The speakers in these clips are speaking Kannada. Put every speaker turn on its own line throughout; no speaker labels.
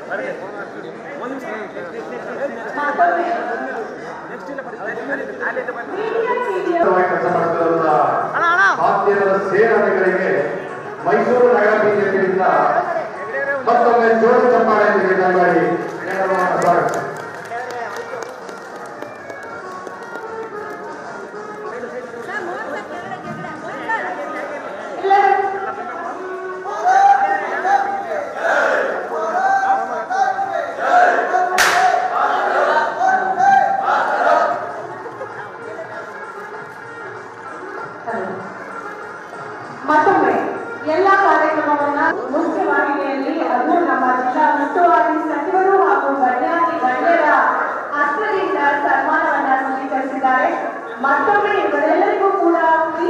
ಕೆಲಸ ಮಾಡುತ್ತಿರುವಂತಹ ಮಾಧ್ಯಮದ ಸೇನಾನಿಗಳಿಗೆ ಮೈಸೂರು ನಗರ ಬಿಜೆಪಿಯಿಂದ ಮತ್ತೊಮ್ಮೆ ಜೋರು ಚಪ್ಪಾಳೆ ಎಂದು ಮಾಡಿ ನೇರವಾಗಿ ಸ್ವಾಗತ
ಮತ್ತೊಮ್ಮೆ ಎಲ್ಲ ಕಾರ್ಯಕ್ರಮವನ್ನ ಮುಖ್ಯವಾಹಿನಿಯಲ್ಲಿ ಅದು ನಮ್ಮ ಜಿಲ್ಲಾ ಉಸ್ತುವಾರಿ ಸಚಿವರು ಹಾಗೂ ಗಣ್ಯಾತಿ ಗಣ್ಯರ ಹಸ್ತದಿಂದ ಸನ್ಮಾನವನ್ನ ಸ್ವೀಕರಿಸಿದ್ದಾರೆ ಮತ್ತೊಮ್ಮೆ ಇವರೆಲ್ಲರಿಗೂ ಕೂಡ ಈ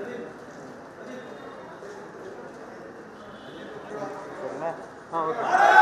ಹಾಂ ಓಕೆ